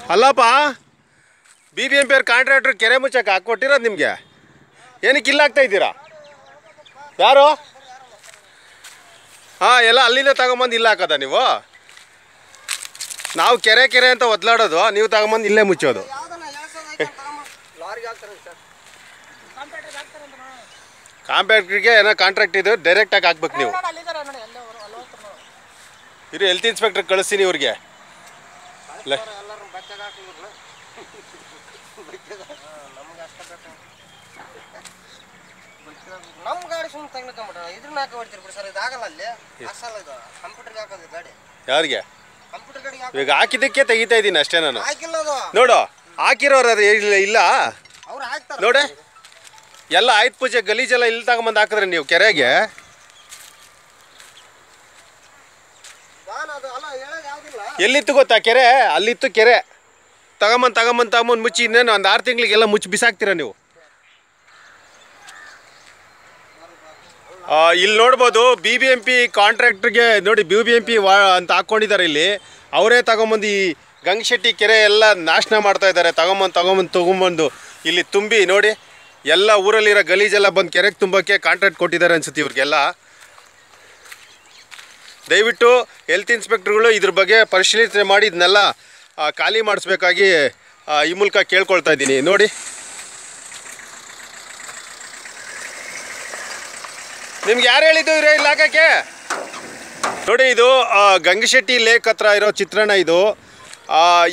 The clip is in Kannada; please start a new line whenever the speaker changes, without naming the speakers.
ಅಲ್ಲಪ್ಪ ಬಿ ಬಿ ಎಂ ಪಿ ಅವ್ರ ಕಾಂಟ್ರಾಕ್ಟ್ರ್ ಕೆರೆ ಮುಚ್ಚಕ್ಕೆ ಹಾಕ್ಕೊಟ್ಟಿರೋದು ನಿಮಗೆ ಏನಕ್ಕೆ ಇಲ್ಲ ಆಗ್ತಾ ಇದ್ದೀರಾ ಯಾರು ಹಾಂ ಎಲ್ಲ ಅಲ್ಲಿಂದ ತಗೊಂಬಂದು ಇಲ್ಲ ಹಾಕೋದ ನೀವು ನಾವು ಕೆರೆ ಕೆರೆ ಅಂತ ಒದ್ಲಾಡೋದು ನೀವು ತಗೊಂಬಂದು ಇಲ್ಲೇ ಮುಚ್ಚೋದು ಕಾಂಟ್ರಾಕ್ಟ್ರಿಗೆ ಏನೋ ಕಾಂಟ್ರಾಕ್ಟ್ ಇದೆ ಡೈರೆಕ್ಟಾಗಿ ಹಾಕ್ಬೇಕು ನೀವು ಇರು ಹೆಲ್ತ್ ಇನ್ಸ್ಪೆಕ್ಟರ್ ಕಳಿಸ್ತೀನಿ ಇವ್ರಿಗೆ ಇಲ್ಲ
ನಮ್ಮ ಗಾಡಿ ಸುಮ್ಮನೆ ತೆಗ್ನಕೊಂಬಿಟ್ರ ಇದ್ರನ್ನ ಹಾಕಿ ಹೊಡ್ತೀರಿ ಬಿಡಿ ಸರ್ ಇದಾಗಲ್ಲ ಅಲ್ಲಿ ಅಸಲ್ಲ ಇದು ಕಂಪ್ಯೂಟರ್ಗೆ ಹಾಕೋದು ಗಾಡಿ
ಯಾರಿಗೆ
ಕಂಪ್ಯೂಟರ್ ಗಾಡಿಗೆ ಹಾಕಿ
ಈಗ ಹಾಕಿದ್ದಕ್ಕೆ ತೆಗಿತಾ ಇದ್ದೀನಿ ಅಷ್ಟೇ ನಾನು
ಹಾಕಿಲ್ಲ ಅದು
ನೋಡು ಹಾಕಿರೋರು ಅದು ಇಲ್ಲ ಇಲ್ಲ
ಅವ್ರು ಹಾಕ್ತಾರೆ
ನೋಡೆ ಎಲ್ಲ ಆಯ್ತು ಪೂಜೆ ಗಲೀಜೆಲ್ಲ ಇಲ್ಲಿ ತಗೊಂಬಂದು ಹಾಕಿದ್ರೆ ನೀವು ಕೆರೆಗೆ
ನಾನು ಅದು ಅಲ್ಲ ಹೇಳೋದು ಯಾವುದಿಲ್ಲ
ಎಲ್ಲಿತ್ತು ಗೊತ್ತಾ ಕೆರೆ ಅಲ್ಲಿತ್ತು ಕೆರೆ ತಗೊಂಬಂದು ತಗೊಂಬಂದು ತಗೊಂಬಂದು ಮುಚ್ಚಿ ಇನ್ನೇನು ಒಂದು ಆರು ತಿಂಗಳಿಗೆಲ್ಲ ಮುಚ್ಚಿ ಬಿಸಾಕ್ತೀರ ನೀವು ಆ, ಇಲ್ಲಿ ನೋಡ್ಬೋದು ಬಿ ಬಿ ಎಂ ಪಿ ಕಾಂಟ್ರಾಕ್ಟ್ರಿಗೆ ನೋಡಿ ಬಿ ಬಿ ಎಂ ಪಿ ವಾ ಅಂತ ಹಾಕ್ಕೊಂಡಿದ್ದಾರೆ ಇಲ್ಲಿ ಅವರೇ ತಗೊಂಬಂದು ಈ ಗಂಗಶೆಟ್ಟಿ ಕೆರೆ ಎಲ್ಲ ನಾಶನ ಮಾಡ್ತಾ ಇದ್ದಾರೆ ತಗೊಂಬಂದು ತಗೊಂಬಂದು ತಗೊಂಬಂದು ಇಲ್ಲಿ ತುಂಬಿ ನೋಡಿ ಎಲ್ಲ ಊರಲ್ಲಿರೋ ಗಲೀಜೆಲ್ಲ ಬಂದು ಕೆರೆಗೆ ತುಂಬಕ್ಕೆ ಕಾಂಟ್ರಾಕ್ಟ್ ಕೊಟ್ಟಿದ್ದಾರೆ ಅನ್ಸುತ್ತೆ ಇವ್ರಿಗೆಲ್ಲ ದಯವಿಟ್ಟು ಹೆಲ್ತ್ ಇನ್ಸ್ಪೆಕ್ಟರ್ಗಳು ಇದ್ರ ಬಗ್ಗೆ ಪರಿಶೀಲನೆ ಮಾಡಿ ಇದನ್ನೆಲ್ಲ ಆ, ಖಾಲಿ ಮಾಡಿಸ್ಬೇಕಾಗಿ ಆ, ಈ ಮೂಲಕ ಕೇಳ್ಕೊಳ್ತಾ ಇದ್ದೀನಿ ನೋಡಿ ನಿಮ್ಗೆ ಯಾರು ಹೇಳಿದ್ದು ಇರೋ ಇಲ್ಲಿ ಹಾಕಕ್ಕೆ ನೋಡಿ ಇದು ಆ, ಗಂಗಶೆಟ್ಟಿ ಲೇಕ್ ಹತ್ರ ಇರೋ ಚಿತ್ರಣ ಇದು ಆ,